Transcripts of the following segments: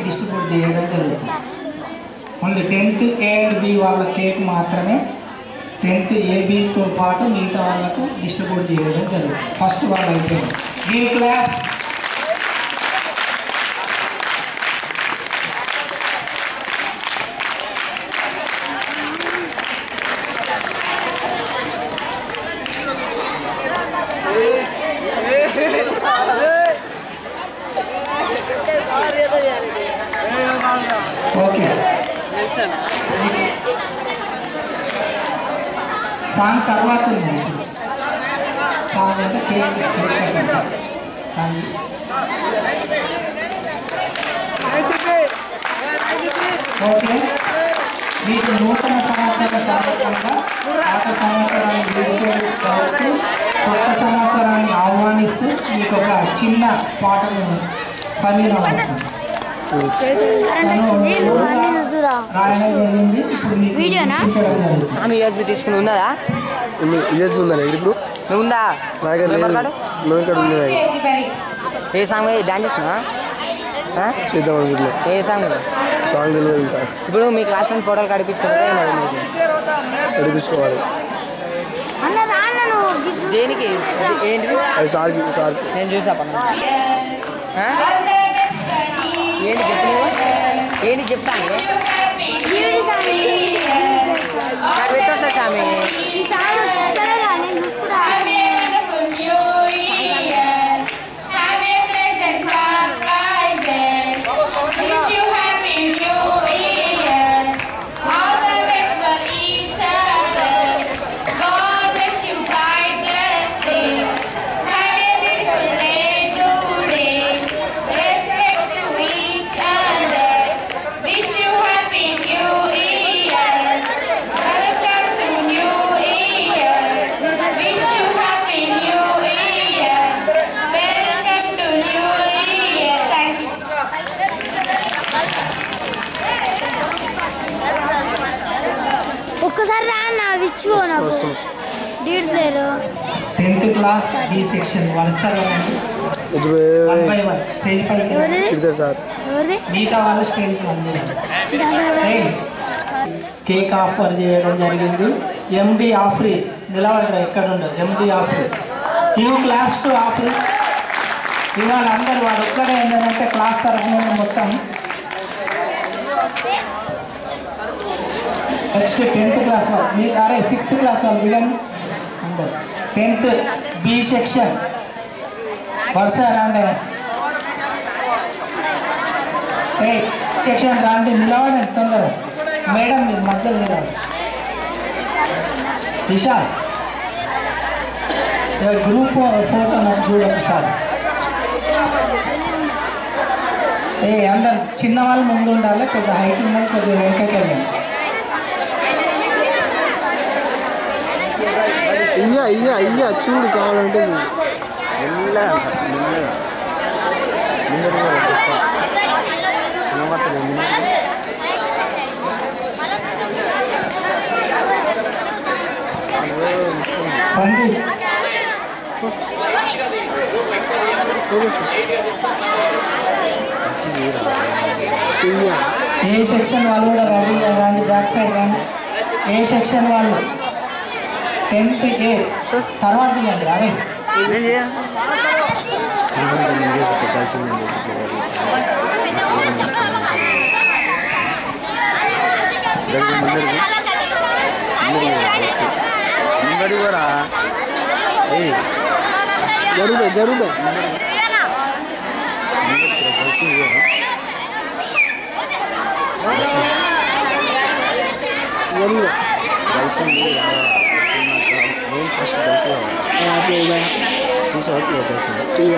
Distribute చేయడం జరుగుతుంది only tenth A and B వాళ్ళ కేక్ మాత్రమే టెన్త్ ఏబితో పాటు మిగతా వాళ్ళకు డిస్ట్రిబ్యూట్ చేయడం జరుగుతుంది ఫస్ట్ వాళ్ళు అయిపోయింది గివ్ క్లాప్స్ ఓకే సాంగ్ తర్వాత ఉంది సాంగ్ అంటే cake cake cutting. Song okay మీకు నూతన సంవత్సర సందర్భంగా పాత సంవత్సరాన్ని తీసుకెళ్ళి చదువుతూ కొత్త సంవత్సరాన్ని ఆహ్వానిస్తూ మీకు ఒక చిన్న పాటను సమీరం అవుతుంది రాయడం జరిగింది ఇప్పుడు మీకు వీడియోనా? వినిపించడం జరుగుతుంది స్వామి యూఎస్బి తీసుకుని ఉన్నదా ఉంది యూఎస్బీ ఉందా దగ్గర ఇప్పుడు నువ్వు ఉందా నా దగ్గర లేదు నెంబర్ కార్డు? నా దగ్గర ఉంది నా దగ్గర. ఏ సాంగ్ డాన్స్ చేస్తున్నా చేద్దాం అనుకుంటున్నా ఏ సాంగ్ సాంగ్ తెలియదు ఇంకా ఇప్పుడు మీ క్లాస్ ఫ్రెండ్ ఫోటోలు కడిపించుకుంటారా ఏమో మీకు నడిపించుకోవాలి అన్న రాన్న నువ్వు గిజ్జు దేనికి అది ఏంటిది అది సార్కి సార్కి నేను చూసా పక్కన ఆ? ఏంటి చెప్పు నువ్వు ఏంటి చెప్తాను ఈవిడి సామి నాకు పెట్టొస్తా స్వామి ఈ సామి సరేగా నేను చూసుకుంటా Wish you happy new year. Welcome to new year. Wish you happy new year. Welcome to new year. Thank you. ఒక్కసారి రాన్న విచ్చుకో నాకు డీడ్ player tenth class B section వరుసగా ఉంది ఇది వన్ బై వన్ స్టేజ్ పైకి ఎవరిది పెడతారు సార్ ఎవరిది మిగతా వాళ్ళు స్టేజ్ ఉంది కేక్ ఆఫర్ చేయడం జరిగింది ఎండి ఆఫ్రీ నిలబడరా ఎక్కడ ఉండదు ఎండి ఆఫ్రీ యూ క్లాస్ టు ఆఫ్రీ ఇవాళ అందరు వాడు ఒక్కడే ఏంటంటే క్లాస్ తరఫున మొత్తం నెక్స్ట్ టెన్త్ క్లాస్ వాళ్ళు మీ అరే సిక్స్త్ క్లాస్ వాళ్ళు వినండి అందరు టెన్త్ బి సెక్షన్ వరుస రాండి ఏ సెక్షన్ రాండి నిలబడండి తొందర మేడం మీరు మధ్యలో నిలబడి విశాల్ ఏ గ్రూప్ ఫోటో నాకు చూడండి సార్ ఏ అందరు చిన్న వాళ్ళు ముందు ఉండాలి కొద్దిగా హైట్ ఉండాలి కొద్దిగా వెనకకి వెళ్ళండి ఇయ్యా ఇయ్యా ఇయ్యా చూడు కావాలంటే చూడు. మెల్లగా మెల్లగా ముందర కూడా తప్ప. కనబడతలేదు ముందర. సందీప్ చెయ్యా ఏ సెక్షన్ వాళ్ళు కూడా రెడీ రండి బ్యాక్ సైడ్ రండి ఏ సెక్షన్ వాళ్ళు టెన్త్ ఏ తర్వాత ఇవ్వండి అరే ముందడి కూడా ఏయ్ జరుగు జరుగు జరుగు ఫస్ట్ కలిసి తీసుకోవచ్చు కలిసి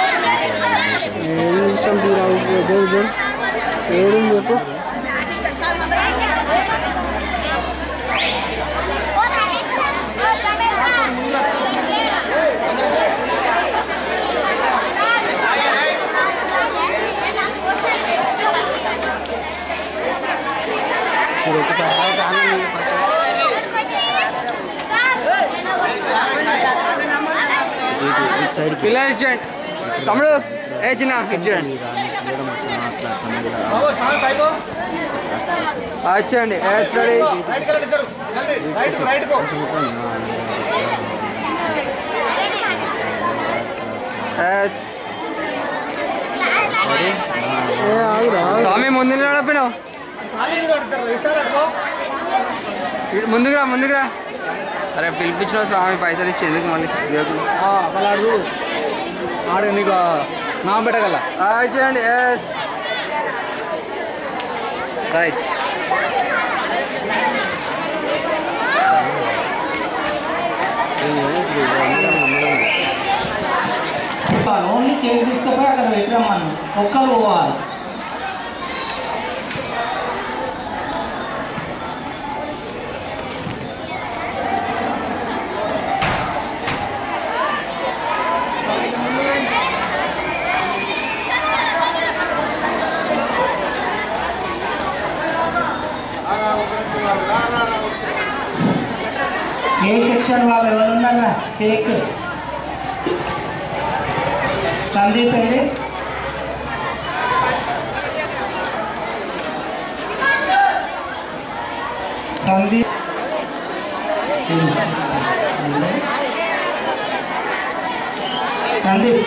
ఏం విషయం తీరావు దేవుడు ఏడు చెప్పు సరే ఒకసారి సాగండి ఫస్ట్ ఇటు సైడ్కి పిల్లలు ఇచ్చేయండి తమ్ముడు ఏ చిన్న ఇచ్చేయండి మేడం వస్తున్నా వచ్చండి స్టడీ స్వామి ముందు నడపినావు ముందుకురా ముందుకురా అరే పిలిపించిన స్వామి పైసలు ఇచ్చి ఎందుకు మళ్ళీ దేవుడు వాళ్ళు ఆడు చూడు ఆడు నీకు నా పెట్టగల చేయండి ఎస్ రైట్ ఓన్లీ కేక్ తీసుకుపోయి అక్కడ పెట్టిరమ్మను ఒక్కరు పోవాలి ఏ సెక్షన్ వాళ్ళు ఎవరున్నారా కేక్ సందీప్ అండి సందీప్ సందీప్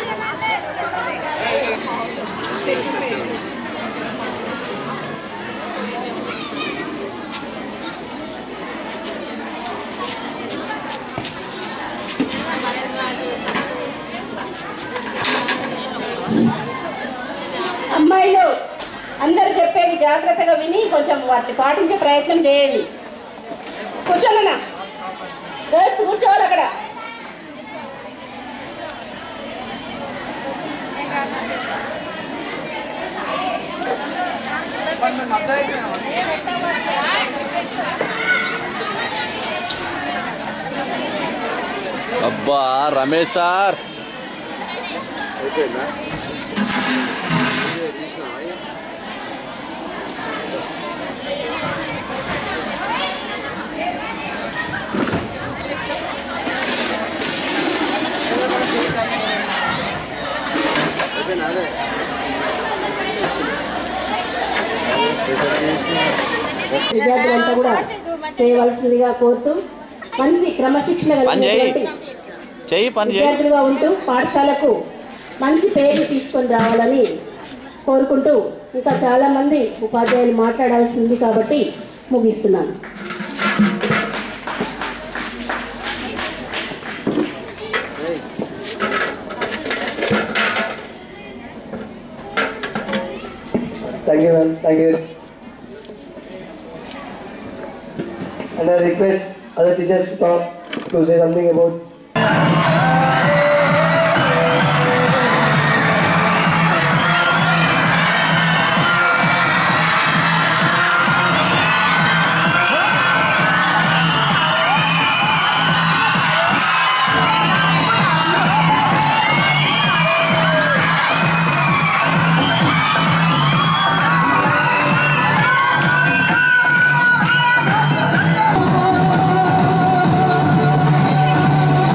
అమ్మాయిలు అందరు చెప్పేది జాగ్రత్తగా విని కొంచెం వాటిని పాటించే ప్రయత్నం చేయండి కూర్చోనన్నా గర్ల్స్ కూర్చోవాలి అక్కడ అబ్బా రమేష్ సార్ విద్యార్థులంతా కూడా చేయవలసిందిగా కోరుతూ మంచి క్రమశిక్షణ పని చేయి. కలిగినటువంటి చెయ్యి పని చేయి విద్యార్థులుగా ఉంటూ పాఠశాలకు మంచి పేరు తీసుకొని రావాలని కోరుకుంటూ ఇంకా చాలా మంది ఉపాధ్యాయులు మాట్లాడాల్సింది కాబట్టి ముగిస్తున్నాను Thank you, ma'am. Thank you. And I request other teachers to talk, to say something about Thank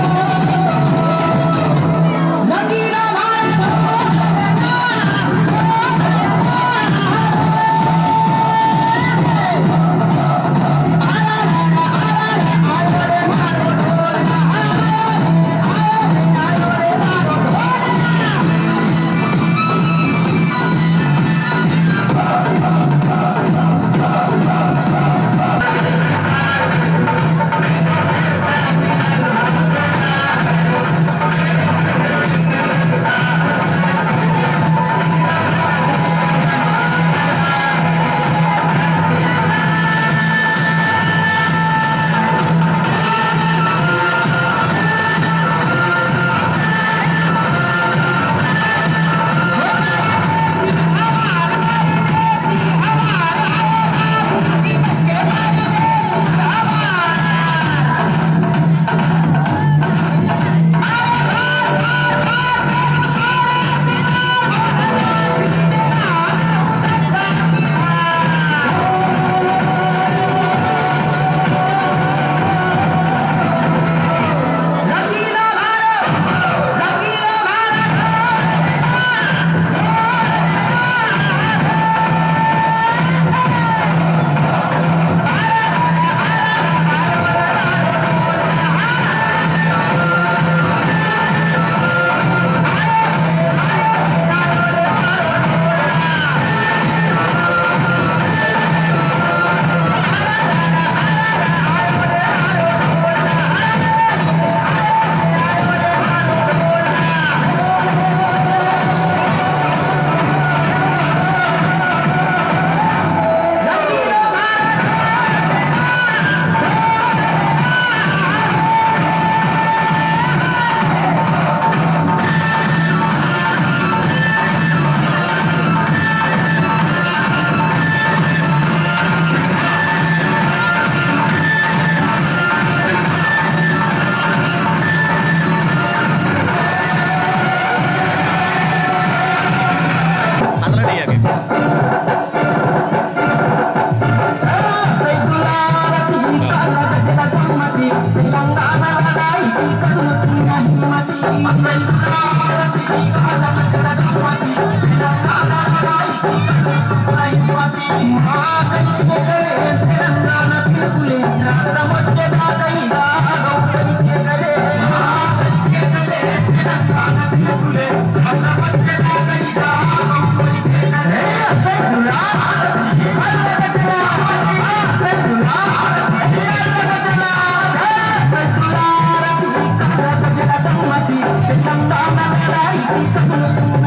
Thank you.